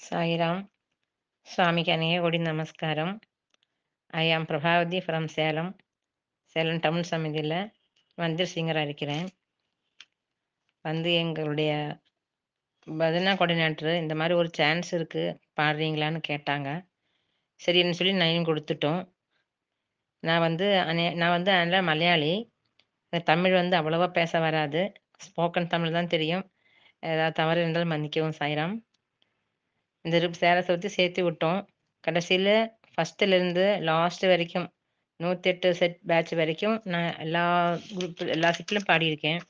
సాయిరామ్ స్వామికి అనేక நமஸ்காரம் ஐ ஆம் பிரபாவதி ஃப்ரம் சேலம் சேலம் டவுன் சமிதியில் மந்திர் சிங்கராக இருக்கிறேன் வந்து எங்களுடைய பஜனா கோஆர்டினேட்டர் இந்த மாதிரி ஒரு சான்ஸ் இருக்குது பாடுறீங்களான்னு கேட்டாங்க சரின்னு சொல்லி நைன் கொடுத்துட்டோம் நான் வந்து அனே நான் வந்து அதில் மலையாளி எனக்கு தமிழ் வந்து அவ்வளோவா பேச வராது ஸ்போக்கன் தமிழ் தான் தெரியும் ஏதாவது தவறு இருந்தாலும் மன்னிக்கவும் சாய்ராம் இந்த ரிப் சேர சுற்றி சேர்த்து விட்டோம் கடைசியில் ஃபஸ்ட்டுலேருந்து லாஸ்ட் வரைக்கும் நூற்றெட்டு செட் பேட்ச் வரைக்கும் நான் எல்லா குரூப் எல்லா செட்லையும் பாடியிருக்கேன்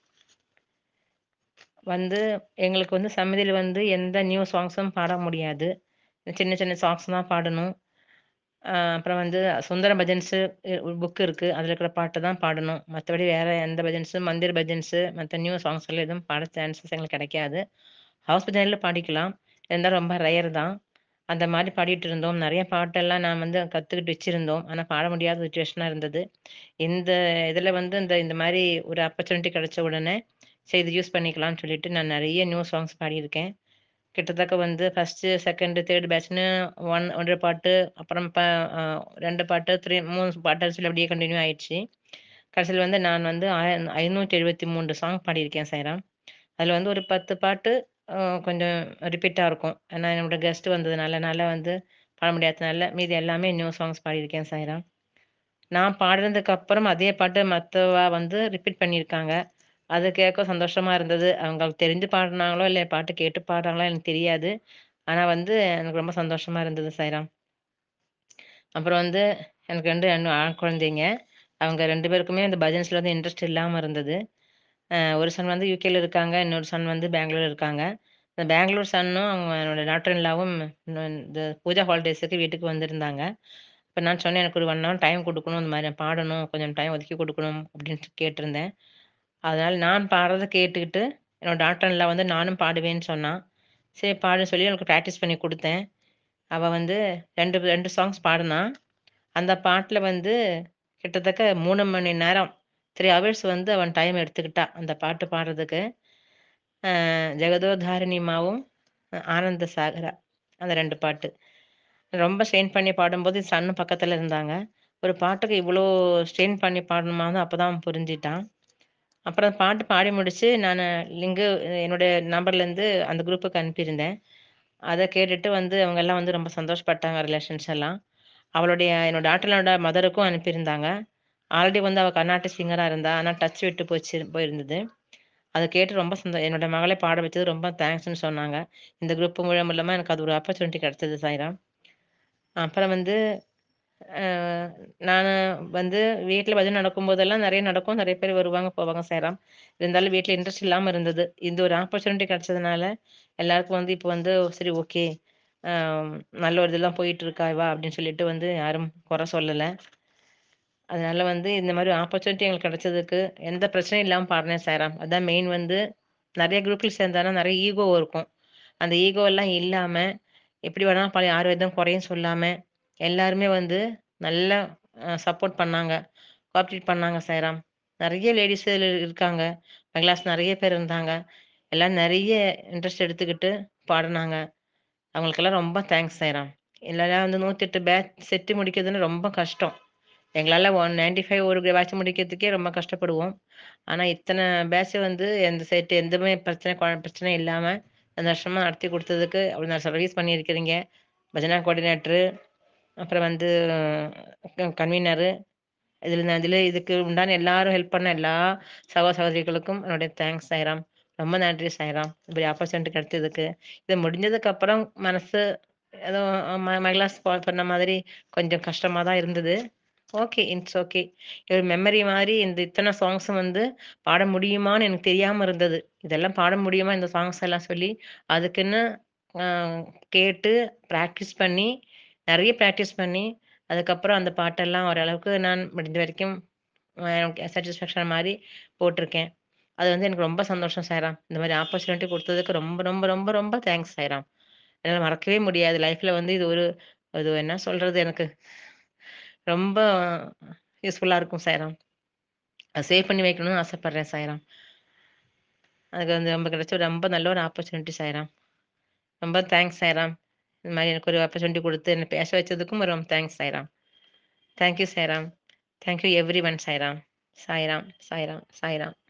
வந்து எங்களுக்கு வந்து சமிதியில் வந்து எந்த நியூ சாங்ஸும் பாட முடியாது சின்ன சின்ன சாங்ஸ் தான் பாடணும் ஆஹ் அப்புறம் வந்து சுந்தர பஜன்ஸு புக் இருக்குது அதில் இருக்கிற பாட்டு தான் பாடணும் மற்றபடி வேறு எந்த பஜன்ஸு மந்திர் பஜன்ஸு மற்ற நியூ சாங்ஸ் எல்லாம் எதுவும் பாட சான்சஸ் எங்களுக்கு கிடைக்காது ஹவுஸ் பஜனில் பாடிக்கலாம் இருந்தாலும் ரொம்ப ரேர் தான் அந்த மாதிரி பாடிட்டு இருந்தோம் நிறைய பாட்டெல்லாம் நான் வந்து கற்றுக்கிட்டு வச்சுருந்தோம் ஆனால் பாட முடியாத சுச்சுவேஷனாக இருந்தது இந்த இதில் வந்து இந்த இந்த மாதிரி ஒரு ஆப்பர்ச்சுனிட்டி கிடைச்ச உடனே சரி இது யூஸ் பண்ணிக்கலாம்னு சொல்லிட்டு நான் நிறைய நியூ சாங்ஸ் பாடியிருக்கேன் கிட்டத்தட்ட வந்து ஃபஸ்ட்டு செகண்டு தேர்ட் பேட்ச்னு ஒன் ஒன்றரை பாட்டு அப்புறம் ப ரெண்டு பாட்டு த்ரீ மூணு பாட்டு சொல்லி அப்படியே கண்டினியூ ஆயிடுச்சு கடைசியில் வந்து நான் வந்து ஐநூற்றி எழுபத்தி மூன்று சாங் பாடியிருக்கேன் சைராம் அதில் வந்து ஒரு பத்து பாட்டு கொஞ்சம் ரிப்பீட்டாக இருக்கும் ஏன்னா என்னோடய கெஸ்ட்டு வந்ததுனால நல்லா வந்து பாட முடியாததுனால மீதி எல்லாமே நியூ சாங்ஸ் பாடியிருக்கேன் சாய்ராம் நான் பாடுறதுக்கு அப்புறம் அதே பாட்டு மற்றவா வந்து ரிப்பீட் பண்ணியிருக்காங்க அது கேட்க சந்தோஷமாக இருந்தது அவங்களுக்கு தெரிஞ்சு பாடினாங்களோ இல்லை பாட்டு கேட்டு பாடுறாங்களோ எனக்கு தெரியாது ஆனால் வந்து எனக்கு ரொம்ப சந்தோஷமாக இருந்தது சாய்ராம் அப்புறம் வந்து எனக்கு ரெண்டு ரெண்டு ஆண் குழந்தைங்க அவங்க ரெண்டு பேருக்குமே அந்த பஜன்ஸில் வந்து இன்ட்ரெஸ்ட் இல்லாமல் இருந்தது ஒரு சன் வந்து யூகேல இருக்காங்க இன்னொரு சன் வந்து பெங்களூர் இருக்காங்க இந்த பெங்களூர் சன்னும் அவங்க என்னோட டாக்டர் இல்லாவும் இந்த பூஜா ஹாலிடேஸுக்கு வீட்டுக்கு வந்திருந்தாங்க இப்போ நான் சொன்னேன் எனக்கு ஒரு ஒன் ஹவர் டைம் கொடுக்கணும் இந்த மாதிரி பாடணும் கொஞ்சம் டைம் ஒதுக்கி கொடுக்கணும் அப்படின்னு கேட்டிருந்தேன் அதனால் நான் பாடுறத கேட்டுக்கிட்டு என்னோட டாக்டர் இல்லை வந்து நானும் பாடுவேன்னு சொன்னான் சரி பாடுன்னு சொல்லி எனக்கு ப்ராக்டிஸ் பண்ணி கொடுத்தேன் அவள் வந்து ரெண்டு ரெண்டு சாங்ஸ் பாடினா அந்த பாட்டில் வந்து கிட்டத்தட்ட மூணு மணி நேரம் த்ரீ ஹவர்ஸ் வந்து அவன் டைம் எடுத்துக்கிட்டா அந்த பாட்டு பாடுறதுக்கு ஜெகதோதாரிணிமாவும் ஆனந்த சாகரா அந்த ரெண்டு பாட்டு ரொம்ப ஸ்ட்ரெயின் பண்ணி பாடும்போது சன்னு பக்கத்தில் இருந்தாங்க ஒரு பாட்டுக்கு இவ்வளோ ஸ்ட்ரெயின் பண்ணி பாடணுமான்னு அப்போ தான் புரிஞ்சிட்டான் அப்புறம் பாட்டு பாடி முடித்து நான் லிங்கு என்னுடைய நம்பர்லேருந்து அந்த குரூப்புக்கு அனுப்பியிருந்தேன் அதை கேட்டுட்டு வந்து அவங்க எல்லாம் வந்து ரொம்ப சந்தோஷப்பட்டாங்க ரிலேஷன்ஸ் எல்லாம் அவளுடைய என்னோட டாக்டரோட மதருக்கும் அனுப்பியிருந்தாங்க ஆல்ரெடி வந்து அவள் கர்நாடக சிங்கராக இருந்தா ஆனால் டச் விட்டு போச்சு போயிருந்தது அதை கேட்டு ரொம்ப சந்தோ என்னோட மகளை பாட வச்சது ரொம்ப தேங்க்ஸ்னு சொன்னாங்க இந்த குரூப் மூலம் மூலமாக எனக்கு அது ஒரு ஆப்பர்ச்சுனிட்டி கிடச்சிது சாய்ராம் அப்புறம் வந்து நான் வந்து வீட்டில் பஜனை நடக்கும்போதெல்லாம் நிறைய நடக்கும் நிறைய பேர் வருவாங்க போவாங்க சேராம் இருந்தாலும் வீட்டில் இன்ட்ரெஸ்ட் இல்லாமல் இருந்தது இந்த ஒரு ஆப்பர்ச்சுனிட்டி கிடச்சதுனால எல்லாருக்கும் வந்து இப்போ வந்து சரி ஓகே நல்ல ஒரு இதெல்லாம் போயிட்டு இருக்கா வா அப்படின்னு சொல்லிட்டு வந்து யாரும் குறை சொல்லலை அதனால வந்து இந்த மாதிரி ஆப்பர்ச்சுனிட்டி எங்களுக்கு கிடைச்சதுக்கு எந்த பிரச்சனையும் இல்லாமல் பாடினேன் சாராம் அதான் மெயின் வந்து நிறைய குரூப்பில் சேர்ந்தாலும் நிறைய ஈகோ இருக்கும் அந்த ஈகோ எல்லாம் இல்லாமல் எப்படி வேணாலும் பழைய யார் எதுவும் குறையும் சொல்லாமல் எல்லாருமே வந்து நல்லா சப்போர்ட் பண்ணாங்க கோஆப்ரேட் பண்ணாங்க சாராம் நிறைய லேடிஸ் இருக்காங்க மகிளாஸ் நிறைய பேர் இருந்தாங்க எல்லாம் நிறைய இன்ட்ரெஸ்ட் எடுத்துக்கிட்டு பாடினாங்க அவங்களுக்கெல்லாம் ரொம்ப தேங்க்ஸ் சாய்ராம் எல்லாரும் வந்து நூற்றெட்டு பேட்ச் செட்டு முடிக்கிறதுன்னு ரொம்ப கஷ்டம் எங்களால் ஒன் நைன்டி ஃபைவ் ஒரு பேட்ச் முடிக்கிறதுக்கே ரொம்ப கஷ்டப்படுவோம் ஆனால் இத்தனை பேட்ச் வந்து எந்த செட்டு எந்தமே பிரச்சனை பிரச்சனை இல்லாமல் அந்த வருஷமாக நடத்தி கொடுத்ததுக்கு அப்படி நான் சர்வீஸ் பண்ணியிருக்கிறீங்க பஜனா கோஆர்டினேட்ரு அப்புறம் வந்து கன்வீனரு இதில் இதில் இதுக்கு உண்டான எல்லாரும் ஹெல்ப் பண்ண எல்லா சகோ சகோதரிகளுக்கும் என்னுடைய தேங்க்ஸ் சாய்ராம் ரொம்ப நன்றி சாய்ராம் இப்படி ஆப்பர்ச்சுனிட்டி கிடைச்சதுக்கு இது முடிஞ்சதுக்கப்புறம் மனசு ஏதோ மகிழா பண்ண மாதிரி கொஞ்சம் கஷ்டமாக தான் இருந்தது ஓகே இட்ஸ் ஓகே ஒரு மெமரி மாதிரி இந்த இத்தனை சாங்ஸும் வந்து பாட முடியுமான்னு எனக்கு தெரியாமல் இருந்தது இதெல்லாம் பாட முடியுமா இந்த சாங்ஸ் எல்லாம் சொல்லி அதுக்குன்னு கேட்டு ப்ராக்டிஸ் பண்ணி நிறைய ப்ராக்டிஸ் பண்ணி அதுக்கப்புறம் அந்த பாட்டெல்லாம் ஓரளவுக்கு நான் முடிஞ்ச வரைக்கும் எனக்கு சாட்டிஸ்ஃபேக்ஷன் மாதிரி போட்டிருக்கேன் அது வந்து எனக்கு ரொம்ப சந்தோஷம் சாய்ராம் இந்த மாதிரி ஆப்பர்ச்சுனிட்டி கொடுத்ததுக்கு ரொம்ப ரொம்ப ரொம்ப ரொம்ப தேங்க்ஸ் சாய்ராம் என்னால் மறக்கவே முடியாது லைஃப்பில் வந்து இது ஒரு இது என்ன சொல்கிறது எனக்கு ரொம்ப யூஸ்ஃபுல்லாக இருக்கும் சாய்ராம் அதை சேவ் பண்ணி வைக்கணும்னு ஆசைப்பட்றேன் சாய்ராம் அதுக்கு வந்து ரொம்ப கிடைச்ச ரொம்ப நல்ல ஒரு ஆப்பர்ச்சுனிட்டி சாய்ராம் ரொம்ப தேங்க்ஸ் சாய்ராம் இந்த மாரி எனக்கு ஒரு ஆப்பர்ச்சுனிட்டி குடுத்து என்ன பேச வச்சதுக்கும் ரொம்ப thanks Sairam. Thank you Sairam. Thank you everyone Sairam. Sairam, Sairam, Sairam.